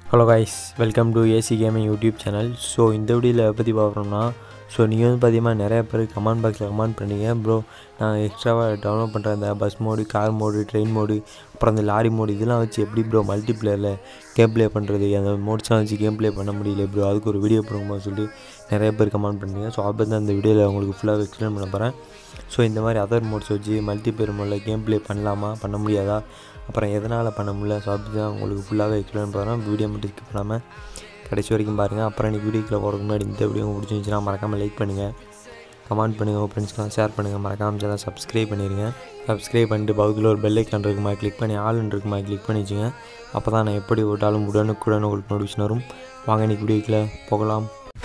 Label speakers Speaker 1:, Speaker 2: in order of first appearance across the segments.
Speaker 1: hello guys welcome to AC gaming YouTube channel so இந்த வீடியோவில் பற்றி பார்க்குறோம்னா ஸோ நீங்கள் வந்து பார்த்தீங்கன்னா நிறைய பேர் கமெண்ட் பாக்ஸில் கமெண்ட் பண்ணீங்க ப்ரோ நான் எக்ஸ்ட்ராவாக டவுன்லோட் பண்ணுற இந்த bus mod car mod train mod அப்புறம் அந்த லாரி மோடு இதெல்லாம் வச்சு எப்படி ப்ரோ மல்டி பிளேயரில் கேம் ப்ளே பண்ணுறது அந்த மோட்ஸ்லாம் வச்சு கேம் ப்ளே பண்ண முடியல ப்ரோ அதுக்கு ஒரு வீடியோ போடும்போது சொல்லிட்டு நிறைய பேர் கமெண்ட் பண்ணீங்க ஸோ அப்போ தான் அந்த வீடியோவில் உங்களுக்கு ஃபுல்லாக எக்ஸ்பிளைன் பண்ண போகிறேன் ஸோ இந்த மாதிரி அதர் மோட்ஸ் வச்சு மல்டி பிளேயர் மோடில் கேம் ப்ளே பண்ணலாமா பண்ண முடியாதா அப்புறம் எதனால் பண்ண முடியல ஸோ அப்படி தான் உங்களுக்கு ஃபுல்லாகவே எக்ஸ்பிளைன் பண்ணுறேன் வீடியோ மட்டும் ஸ்கிப் பண்ணாமல் கடைசி வரைக்கும் பாருங்கள் அப்புறம் நீங்கள் வீடியோக்குள்ள போகிறதுக்கு முன்னாடி இந்த வீடியோ உங்களுக்கு பிடிச்சிருந்துச்சுன்னா மறக்காமல் லைக் பண்ணுங்கள் கமெண்ட் பண்ணுங்கள் உங்கள் ஃப்ரெண்ட்ஸ்க்கெலாம் ஷேர் பண்ணுங்கள் மறக்காமல் சேனல் சப்ஸ்கிரைப் பண்ணிடுங்க சப்ஸ்கிரைப் பண்ணிட்டு பக்கத்தில் ஒரு பெல் ஐக்கான் இருக்குமா கிளிக் பண்ணி ஆல் இருக்குமா கிளிக் பண்ணி வச்சுங்க அப்போ தான் நான் எப்படி விட்டாலும் உடனுக்குடன் உங்களுக்கு நோட்டிஃபிகேஷன் வரும் வாங்க இன்றைக்கி வீடியோக்குள்ள போகலாம்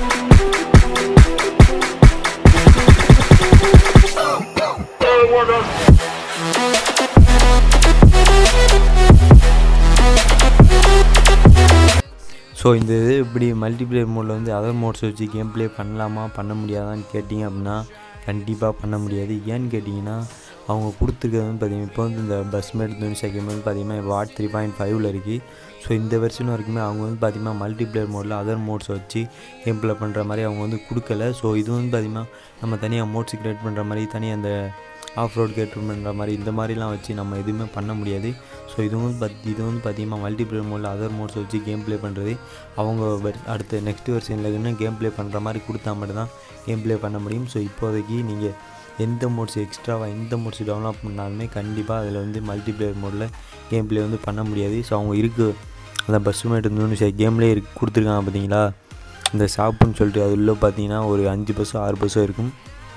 Speaker 1: ஸோ இந்த இது இப்படி மல்டிப்ளேயர் மோடில் வந்து அதர் மோட்ஸ் வச்சு கேம் ப்ளே பண்ணலாமா பண்ண முடியாதான்னு கேட்டிங்க அப்படின்னா கண்டிப்பாக பண்ண முடியாது ஏன்னு கேட்டிங்கன்னா அவங்க கொடுத்துருக்கிறது வந்து பார்த்தீங்கன்னா இப்போ வந்து இந்த பஸ் மேட் துணி செகண்ட் வந்து பார்த்தீங்கன்னா வாட் த்ரீ பாயிண்ட் ஃபைவ்ல இருக்குது ஸோ இந்த வெர்ஷன் வரைக்குமே அவங்க வந்து பார்த்திங்கன்னா மல்டிப்ளேயர் மோடில் அதர் மோட்ஸ் வச்சு கேம் ப்ளே பண்ணுற மாதிரி அவங்க வந்து கொடுக்கல ஸோ இது வந்து பார்த்திங்கன்னா நம்ம தனியாக மோட்ஸ் கிரியேட் பண்ணுற மாதிரி தனியாக அந்த ஆஃப் ரோட் கேட் பண்ணுற மாதிரி இந்த மாதிரிலாம் வச்சு நம்ம எதுவுமே பண்ண முடியாது ஸோ இது வந்து பத் இது வந்து பார்த்திங்கன்னா மல்டிப்ளேயர் மோடில் அதர் மோட்ஸ் வச்சு கேம் ப்ளே பண்ணுறது அவங்க வெர் அடுத்த நெக்ஸ்ட் வெர்ஷனில் இன்னும் கேம் ப்ளே பண்ணுற மாதிரி கொடுத்தா மட்டும்தான் கேம் ப்ளே பண்ண முடியும் ஸோ இப்போதைக்கு நீங்கள் எந்த மோட்ஸ் எக்ஸ்ட்ராவாக எந்த மோட்ஸ் டெவலப் பண்ணாலுமே கண்டிப்பாக அதில் வந்து மல்டிப்ளேயர் மோடில் கேம் ப்ளே வந்து பண்ண முடியாது ஸோ அவங்க இருக்கு அந்த பஸ் மேட் வந்து சரி கேம்லேயே இருக்கு கொடுத்துருக்காங்க பார்த்தீங்களா இந்த ஷாப்புன்னு சொல்லிட்டு அது உள்ள பார்த்தீங்கன்னா ஒரு அஞ்சு பஸ்ஸோ ஆறு பஸ்ஸோ இருக்கும்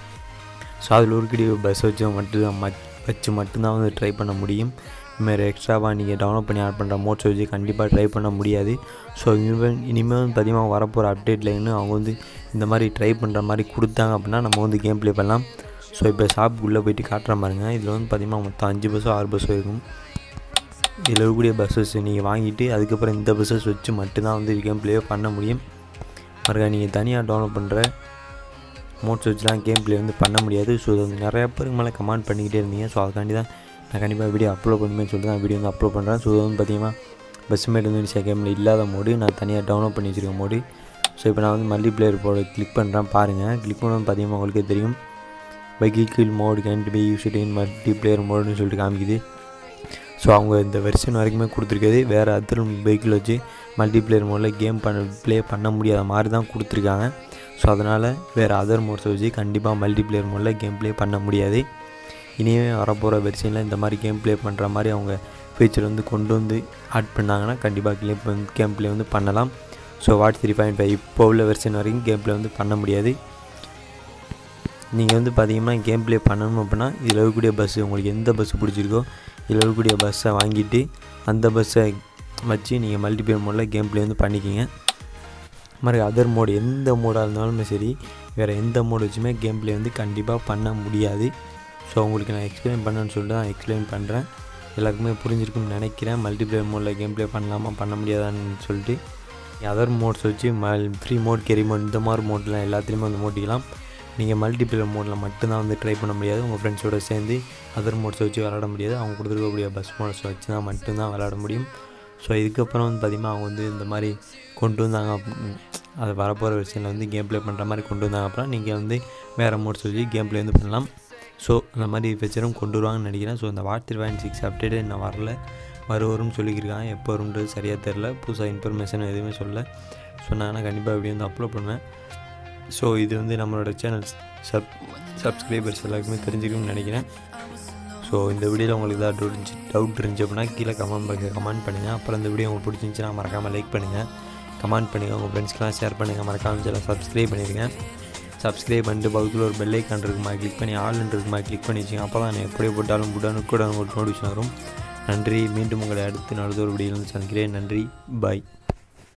Speaker 1: ஸோ அதில் ஒரு பஸ் வச்சு மட்டும் மட் வச்சு மட்டும்தான் வந்து ட்ரை பண்ண முடியும் இதுமாரி எக்ஸ்ட்ராவாக நீங்கள் டவுன்லோட் பண்ணி ஆட் பண்ணுற மோட்ஸ் வச்சு கண்டிப்பாக ட்ரை பண்ண முடியாது ஸோ இனிமேல் இனிமேல் வந்து பார்த்திங்கன்னா வரப்போகிற அப்டேட்டில் இன்னும் அவங்க வந்து இந்த மாதிரி ட்ரை பண்ணுற மாதிரி கொடுத்தாங்க அப்படின்னா நம்ம வந்து கேம் ப்ளே பண்ணலாம் ஸோ இப்போ ஷாப்புக்குள்ளே போயிட்டு காட்டுற பாருங்க இதில் வந்து பார்த்திங்கன்னா மொத்தம் அஞ்சு பஸ்ஸோ ஆறு பஸ்ஸோ இருக்கும் இதில் இருக்கக்கூடிய பஸ்ஸஸ் நீங்கள் வாங்கிட்டு அதுக்கப்புறம் இந்த பஸ்ஸஸ் வச்சு மட்டும்தான் வந்து கேம் ப்ளே பண்ண முடியும் மறுக்கா நீங்கள் தனியாக டவுன்லோட் பண்ணுற மோட்ஸ் வச்சுலாம் கேம் ப்ளே வந்து பண்ண முடியாது ஸோ இது வந்து நிறையா பேருக்கு மேலே கமெண்ட் பண்ணிக்கிட்டே இருந்தீங்க ஸோ அதுக்காண்டி தான் நான் கண்டிப்பாக வீடியோ அப்லோட் பண்ணுவேன்னு சொல்லிட்டு தான் வீடியோ வந்து அப்லோட் பண்ணுறேன் ஸோ இது வந்து பார்த்தீங்கன்னா பஸ் மேட் வந்து இண்டியா கேமில் இல்லாத மோடு நான் தனியாக டவுன்லோட் பண்ணி வச்சுருக்கேன் மோடு ஸோ இப்போ நான் வந்து மல்டி பிளேயர் போட கிளிக் பண்ணுறேன் பாருங்கள் கிளிக் பண்ணணும் பார்த்தீங்கன்னா உங்களுக்கே தெரியும் பைக்கில் mod can be used in multi player மோடுன்னு சொல்லிட்டு காமிக்குது ஸோ அவங்க இந்த வெர்ஷன் வரைக்குமே கொடுத்துருக்குது வேறு அதர் பைக்கில் வச்சு மல்டி பிளேயர் மோடில் கேம் பண்ண ப்ளே பண்ண முடியாத மாதிரி தான் கொடுத்துருக்காங்க ஸோ அதனால் வேறு அதர் மோட்ஸை வச்சு கண்டிப்பாக மல்டி பிளேயர் மோடில் கேம் ப்ளே பண்ண முடியாது இனிமே வரப்போகிற வெர்ஷனில் இந்த மாதிரி கேம் ப்ளே பண்ணுற மாதிரி அவங்க ஃபீச்சர் வந்து கொண்டு வந்து ஆட் பண்ணாங்கன்னா கண்டிப்பாக கேம் வந்து கேம் ப்ளே வந்து பண்ணலாம் so what three point five இப்போ உள்ள வெர்ஷன் வரைக்கும் கேம் ப்ளே வந்து பண்ண முடியாது நீங்கள் வந்து பார்த்தீங்கன்னா கேம் ப்ளே பண்ணணும் அப்படின்னா இதில் இருக்கக்கூடிய பஸ்ஸு உங்களுக்கு எந்த பஸ்ஸு பிடிச்சிருக்கோ இதில் இருக்கக்கூடிய பஸ்ஸை வாங்கிட்டு அந்த பஸ்ஸை வச்சு நீங்கள் மல்டிபிளேயர் மோடில் கேம் ப்ளே வந்து பண்ணிக்கிங்க மாதிரி அதர் மோடு எந்த மோடாக இருந்தாலுமே சரி வேறு எந்த மோடு வச்சுமே கேம் ப்ளே வந்து கண்டிப்பாக பண்ண முடியாது ஸோ உங்களுக்கு நான் எக்ஸ்பிளைன் பண்ணேன்னு சொல்லிட்டு நான் எக்ஸ்பிளைன் பண்ணுறேன் எல்லாருக்குமே புரிஞ்சிருக்குன்னு நினைக்கிறேன் மல்டிப்ளேயர் மோடில் கேம் ப்ளே பண்ணலாமா பண்ண முடியாதான்னு சொல்லிட்டு அதர் மோட்ஸ் வச்சு மல் ஃப்ரீ மோட் கெரி மோட் இந்த மாதிரி மோட்லாம் எல்லாத்துலேயுமே வந்து மோட்டிக்கலாம் நீங்கள் மல்டிப்ளேயர் மோடில் மட்டும்தான் வந்து ட்ரை பண்ண முடியாது உங்கள் ஃப்ரெண்ட்ஸோடு சேர்ந்து அதர் மோட்ஸ் வச்சு விளாட முடியாது அவங்க கொடுத்துருக்கக்கூடிய பஸ் மோட்ஸ் வச்சு தான் மட்டும்தான் விளாட முடியும் ஸோ இதுக்கப்புறம் வந்து பார்த்திங்கன்னா அவங்க வந்து இந்த மாதிரி கொண்டு வந்தாங்க அது வரப்போகிற விஷயத்தில் வந்து கேம் ப்ளே பண்ணுற மாதிரி கொண்டு வந்தாங்க அப்புறம் நீங்கள் வந்து வேறு மோட்ஸ் வச்சு கேம் ப்ளே வந்து பண்ணலாம் ஸோ அந்த மாதிரி ஃபீச்சரும் கொண்டு வருவாங்கன்னு நினைக்கிறேன் ஸோ இந்த what three point six update இன்னும் வரல வரு வரும்னு சொல்லியிருக்காங்க எப்போ வரும்ன்றது சரியாக தெரில புதுசாக இன்ஃபர்மேஷன் எதுவுமே சொல்ல சொன்னாங்கன்னா கண்டிப்பாக இப்படி வந்து அப்லோட் பண்ணுவேன் ஸோ இது வந்து நம்மளோட சேனல் சப் சப்ஸ்கிரைபர்ஸ் எல்லாருக்குமே தெரிஞ்சுக்கணும்னு நினைக்கிறேன் ஸோ இந்த வீடியோவில் உங்களுக்கு ஏதாவது டவுட் இருந்துச்சு டவுட் இருந்துச்சு அப்படின்னா கீழே கமெண்ட் பாக்ஸில் கமெண்ட் பண்ணுங்கள் அப்புறம் இந்த வீடியோ உங்களுக்கு பிடிச்சிருந்துச்சுன்னா மறக்காமல் லைக் பண்ணுங்கள் கமெண்ட் பண்ணுங்கள் உங்கள் ஃப்ரெண்ட்ஸ்க்கெலாம் ஷேர் பண்ணுங்கள் மறக்காமல் சேனல் சப்ஸ்கிரைப் பண்ணிடுங்க சப்ஸ்கிரைப் பண்ணிட்டு பக்கத்தில் ஒரு பெல் ஐக்கான் இருக்குமா கிளிக் பண்ணி ஆல் இருக்குமா கிளிக் பண்ணி வச்சுங்க அப்போ தான் எப்படி போட்டாலும் உடனுக்குடன் உங்களுக்கு நோட்டிஃபிகேஷன் வரும் நன்றி மீண்டும் உங்களை அடுத்து நடந்த ஒரு வீடியோவில் சந்திக்கிறேன் நன்றி பாய்